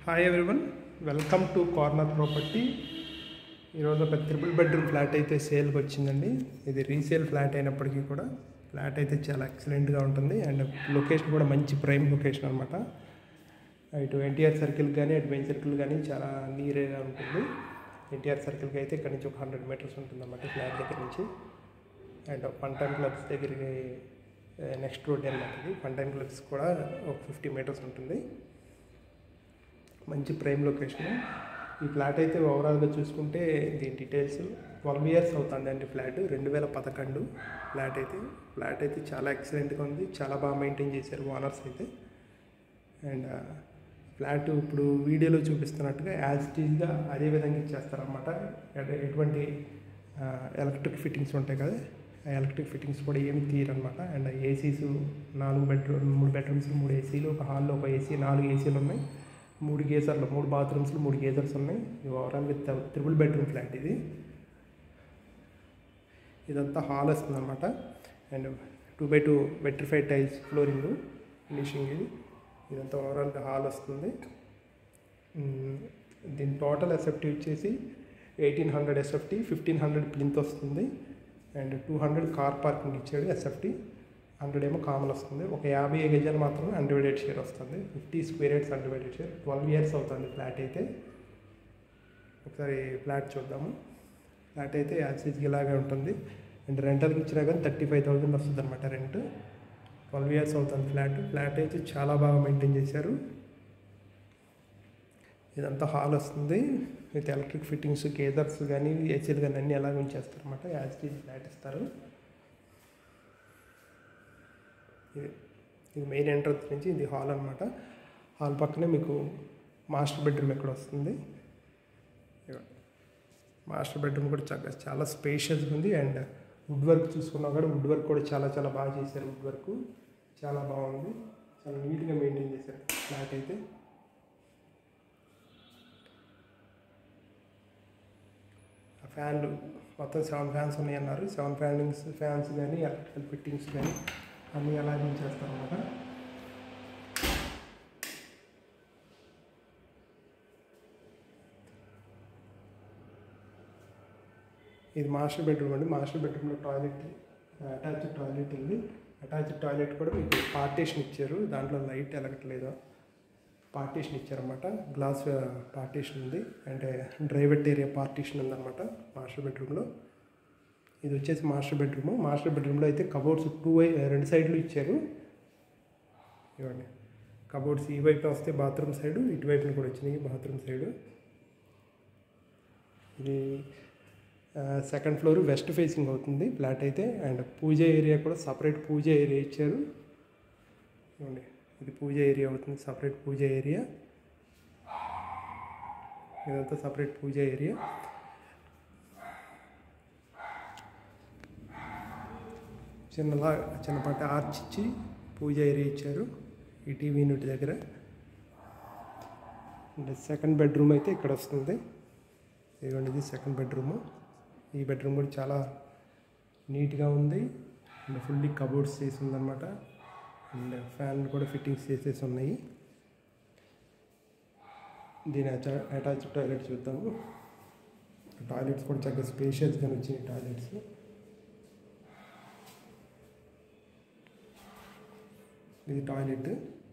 Hi everyone welcome to corner property ఈరోజు ఒక triple bedroom flat అయితే సేల్కి వచ్చిందండి ఇది రీసేల్ ఫ్లాట్ అయినప్పటికీ కూడా ఫ్లాట్ అయితే చాలా ఎక్సలెంట్గా ఉంటుంది అండ్ లొకేషన్ కూడా మంచి ప్రైమ్ లొకేషన్ అనమాట ఇటు ఎన్టీఆర్ సర్కిల్ కానీ అటు మెయిన్ సర్కిల్ కానీ చాలా నీరేగా ఉంటుంది ఎన్టీఆర్ సర్కిల్కి అయితే ఇక్కడ నుంచి ఒక హండ్రెడ్ మీటర్స్ ఉంటుంది అన్నమాట ఫ్లాట్ దగ్గర నుంచి అండ్ ఫన్ టైమ్ క్లబ్స్ దగ్గరికి నెక్స్ట్ రోడ్ అనమాట ఇది ఫన్ టైమ్ క్లబ్స్ కూడా ఒక ఫిఫ్టీ మీటర్స్ ఉంటుంది మంచి ప్రైమ్ లొకేషన్ ఈ ఫ్లాట్ అయితే ఓవరాల్గా చూసుకుంటే దీని డీటెయిల్స్ ట్వెల్వ్ ఇయర్స్ అవుతుంది అండి ఫ్లాట్ రెండు వేల పదకొండు ఫ్లాట్ అయితే ఫ్లాట్ అయితే చాలా ఎక్సలెంట్గా ఉంది చాలా బాగా మెయింటైన్ చేశారు ఓనర్స్ అయితే అండ్ ఫ్లాట్ ఇప్పుడు వీడియోలో చూపిస్తున్నట్టుగా యాజ్ టీజ్గా అదే విధంగా ఇచ్చేస్తారనమాట ఎడ- ఎటువంటి ఎలక్ట్రిక్ ఫిట్టింగ్స్ ఉంటాయి కదా ఆ ఎలక్ట్రిక్ ఫిట్టింగ్స్ కూడా ఏమి తీయరనమాట అండ్ ఏసీస్ నాలుగు బెడ్రూమ్ మూడు బెడ్రూమ్స్ మూడు ఏసీలు ఒక హాల్లో ఒక ఏసీ నాలుగు ఏసీలు ఉన్నాయి మూడు గేజర్లు మూడు బాత్రూమ్స్లో మూడు గేజర్స్ ఉన్నాయి ఇది overall with triple bedroom flat ఇది ఇదంతా హాల్ వస్తుంది అనమాట and two by two vitrified tiles flooring finishing ఇది ఇదంతా ఓవరాల్గా హాల్ వస్తుంది మ్మ్. దీని టోటల్ ఎస్ఎఫ్టీ వచ్చేసి eighteen hundred SFT fifteen hundred plinth వస్తుంది and two hundred car parking ఇచ్చాడు ఎస్ఎఫ్టీ హండ్రెడ్ ఏమో కామన్ వస్తుంది ఒక యాభై గజాలు మాత్రమే అన్డివైడెడ్ షేర్ వస్తుంది fifty square yards undivided share twelve years అవుతుంది ఫ్లాట్ అయితే ఒకసారి ఫ్లాట్ చూద్దాము ఫ్లాట్ అయితే యాక్సిస్ ఇలాగే ఉంటుంది అండ్ రెంటల్కి ఇచ్చినా కానీ థర్టీ ఫైవ్ థౌజండ్ వస్తుంది అనమాట రెంట్ ట్వెల్వ్ ఇయర్స్ అవుతుంది ఫ్లాట్ ఫ్లాట్ అయితే చాలా బాగా మెయింటైన్ చేశారు ఇదంతా హాల్ వస్తుంది విత్ ఎలక్ట్రిక్ ఫిట్టింగ్స్ గేదర్స్ కానీ ఏసీలు కానీ అన్నీ అలాగే ఉంచేస్తారు అనమాట యాజ్ టీజ్ ఫ్లాట్ ఇస్తారు ఇది ఇది మెయిన్ ఎంట్రన్స్ నుంచి ఇది హాల్ అనమాట హాల్ పక్కనే మీకు మాస్టర్ బెడ్రూమ్ ఎక్కడ వస్తుంది ఇదిగోండి. మాస్టర్ బెడ్రూమ్ కూడా చాలా చాలా స్పేషియస్గా ఉంది అండ్ వుడ్ వర్క్ చూసుకున్నా కూడా వుడ్ వర్క్ కూడా చాలా చాలా బాగా చేశారు వుడ్ వర్క్ చాలా బాగుంది చాలా నీట్గా మెయింటైన్ చేశారు ఫ్లాట్ అయితే ఆ ఫ్యాన్లు మొత్తం సెవెన్ ఫ్యాన్స్ ఉన్నాయి అన్నారు సెవెన్ ఫ్యాన్స్ ఫ్యాన్స్ కానీ ఎలక్ట్రికల్ ఫిట్టింగ్స్ కానీ అన్నీ అలాగే చేస్తారన్నమాట ఇది మాస్టర్ బెడ్రూమ్ అండి మాస్టర్ బెడ్రూమ్లో టాయిలెట్ అటాచ్డ్ టాయిలెట్ ఉంది అటాచ్డ్ టాయిలెట్ కూడా మీకు పార్టీషన్ ఇచ్చారు దాంట్లో లైట్ ఎలగట్లేదు పార్టీషన్ ఇచ్చారన్నమాట గ్లాస్ పార్టీషన్ ఉంది అంటే డ్రైవెట్ ఏరియా పార్టీషన్ ఉందన్నమాట మాస్టర్ బెడ్రూమ్లో ఇది వచ్చేసి మాస్టర్ బెడ్రూమ్ మాస్టర్ బెడ్రూమ్లో అయితే కబోర్డ్స్ టూ వై రెండు సైడ్లు ఇచ్చారు ఇవ్వండి కబోర్డ్స్ ఈ వైపు వస్తే బాత్రూమ్ సైడు ఇటువైపున కూడా వచ్చినాయి బాత్రూమ్ సైడు ఇది సెకండ్ ఫ్లోర్ వెస్ట్ ఫేసింగ్ అవుతుంది ఫ్లాట్ అయితే అండ్ పూజ ఏరియా కూడా సపరేట్ పూజ ఏరియా ఇచ్చారు ఇవ్వండి ఇది పూజ ఏరియా అవుతుంది సపరేట్ పూజ ఏరియా ఇదంతా సపరేట్ పూజ ఏరియా చిన్నలా చిన్నపాటి ఆర్చ్ ఇచ్చి పూజ ఏరియా ఇచ్చారు ఈ టీవీ యూనిట్ దగ్గర అండ్ సెకండ్ బెడ్రూమ్ అయితే ఇక్కడ వస్తుంది ఇదిగోండి ఇది సెకండ్ బెడ్రూము ఈ బెడ్రూమ్ కూడా చాలా నీట్గా ఉంది అండ్ ఫుల్లీ కబోర్డ్స్ చేసి ఉందన్నమాట అండ్ ఫ్యాన్ కూడా ఫిట్టింగ్స్ చేసేసి ఉన్నాయి దీని అటా అటాచ్ టాయిలెట్ చూద్దాము టాయిలెట్స్ కూడా చక్కగా స్పేషియస్గా వచ్చినాయి టాయిలెట్స్ ఇది టాయిలెట్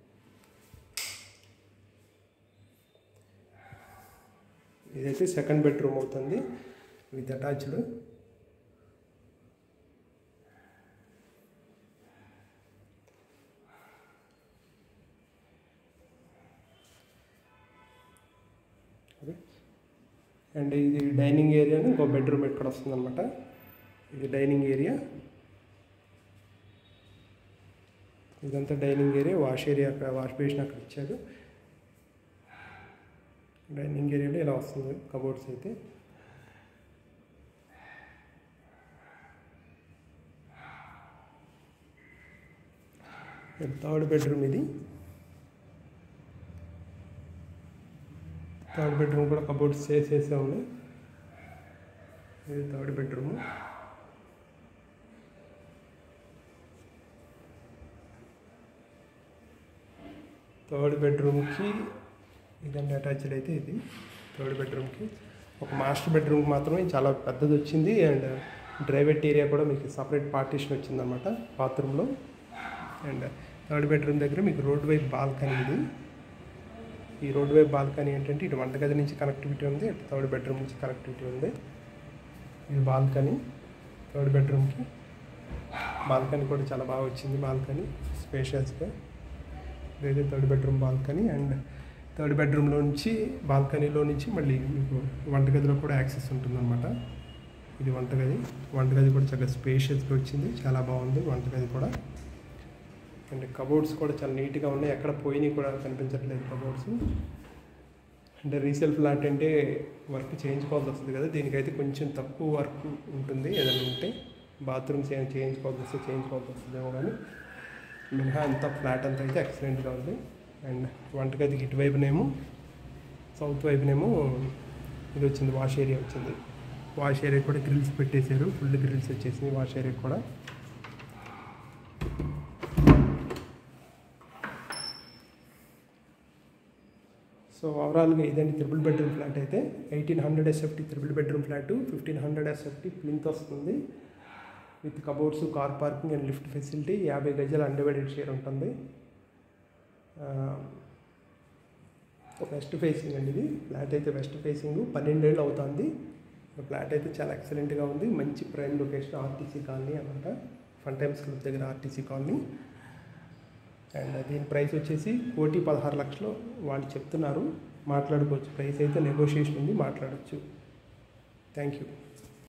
ఇదైతే సెకండ్ బెడ్రూమ్ అవుతుంది విత్ అటాచ్డ్ ఓకే అండ్ ఇది డైనింగ్ ఏరియాని ఇంకో బెడ్రూమ్ ఇక్కడ వస్తుంది అనమాట ఇది డైనింగ్ ఏరియా ఇదంతా డైనింగ్ ఏరియా వాష్ ఏరియా అక్కడ వాష్ బేసిన్ అక్కడ ఇచ్చారు డైనింగ్ ఏరియాలో ఇలా వస్తుంది కబోర్డ్స్ అయితే థర్డ్ బెడ్రూమ్ ఇది థర్డ్ బెడ్రూమ్ కూడా కబోర్డ్స్ చేసేసే ఉన్నాయి ఇది థర్డ్ బెడ్రూమ్ థర్డ్ బెడ్రూమ్కి ఇదండి అటాచ్డ్ అయితే ఇది థర్డ్ బెడ్రూమ్కి ఒక మాస్టర్ బెడ్రూమ్కి మాత్రమే చాలా పెద్దది వచ్చింది అండ్ డ్రైవెట్ ఏరియా కూడా మీకు సపరేట్ పార్టీషన్ వచ్చిందనమాట బాత్రూంలో అండ్ థర్డ్ బెడ్రూమ్ దగ్గర మీకు రోడ్ వైపు బాల్కనీ ఇది ఈ రోడ్ వైపు బాల్కనీ ఏంటంటే ఇటు వంటగది నుంచి కనెక్టివిటీ ఉంది ఇటు థర్డ్ బెడ్రూమ్ నుంచి కనెక్టివిటీ ఉంది ఇది బాల్కనీ థర్డ్ బెడ్రూమ్కి బాల్కనీ కూడా చాలా బాగా వచ్చింది బాల్కనీ స్పేషియస్గా ఇదైతే third bedroom balcony and third బెడ్రూమ్లో నుంచి బాల్కనీలో నుంచి మళ్ళీ మీకు వంటగదిలో కూడా యాక్సెస్ ఉంటుందన్నమాట ఇది వంటగది వంటగది కూడా చాలా స్పేషియస్గా వచ్చింది చాలా బాగుంది వంటగది కూడా అండ్ కబోర్డ్స్ కూడా చాలా నీట్గా ఉన్నాయి ఎక్కడ పోయినాయి కూడా కనిపించట్లేదు కబోర్డ్స్ అంటే రీసేల్ ఫ్లాట్ అంటే వర్క్ చేయించుకోవాల్సి వస్తుంది కదా దీనికైతే కొంచెం తక్కువ వర్క్ ఉంటుంది ఏదైనా ఉంటే బాత్రూమ్స్ ఏమైనా చేయించుకోవాల్సి వస్తే చేయించుకోవాల్సి వస్తుందేమో కానీ మినహా అంతా ఫ్లాట్ అంతా అయితే ఎక్సలెంట్గా ఉంది అండ్ వంటగదికి ఇటువైపునేమో సౌత్ వైపునేమో ఇది వచ్చింది వాష్ ఏరియా వచ్చింది వాష్ ఏరియా కూడా గ్రిల్స్ పెట్టేశారు ఫుల్ గ్రిల్స్ వచ్చేసింది వాష్ ఏరియా కూడా సో ఓవరాల్గా ఇదండి త్రిబుల్ బెడ్రూమ్ ఫ్లాట్ అయితే eighteen hundred SFT triple bedroom flat fifteen hundred SFT plinth వస్తుంది with cupboards car parking and lift facility యాభై గజాల అన్డివైడెడ్ షేర్ ఉంటుంది వెస్ట్ ఫేసింగ్ అండి ఇది ఫ్లాట్ అయితే వెస్ట్ ఫేసింగ్ పన్నెండేళ్ళు అవుతుంది ఫ్లాట్ అయితే చాలా ఎక్సలెంట్గా ఉంది మంచి ప్రైమ్ లొకేషన్ ఆర్టీసీ కాలనీ అనమాట ఫన్ టైమ్స్ క్లబ్ దగ్గర ఆర్టీసీ కాలనీ అండ్ దీని ప్రైస్ వచ్చేసి కోటి పదహారు లక్షలు వాళ్ళు చెప్తున్నారు మాట్లాడుకోవచ్చు ప్రైస్ అయితే నెగోషియేషన్ ఉంది మాట్లాడచ్చు థ్యాంక్ యూ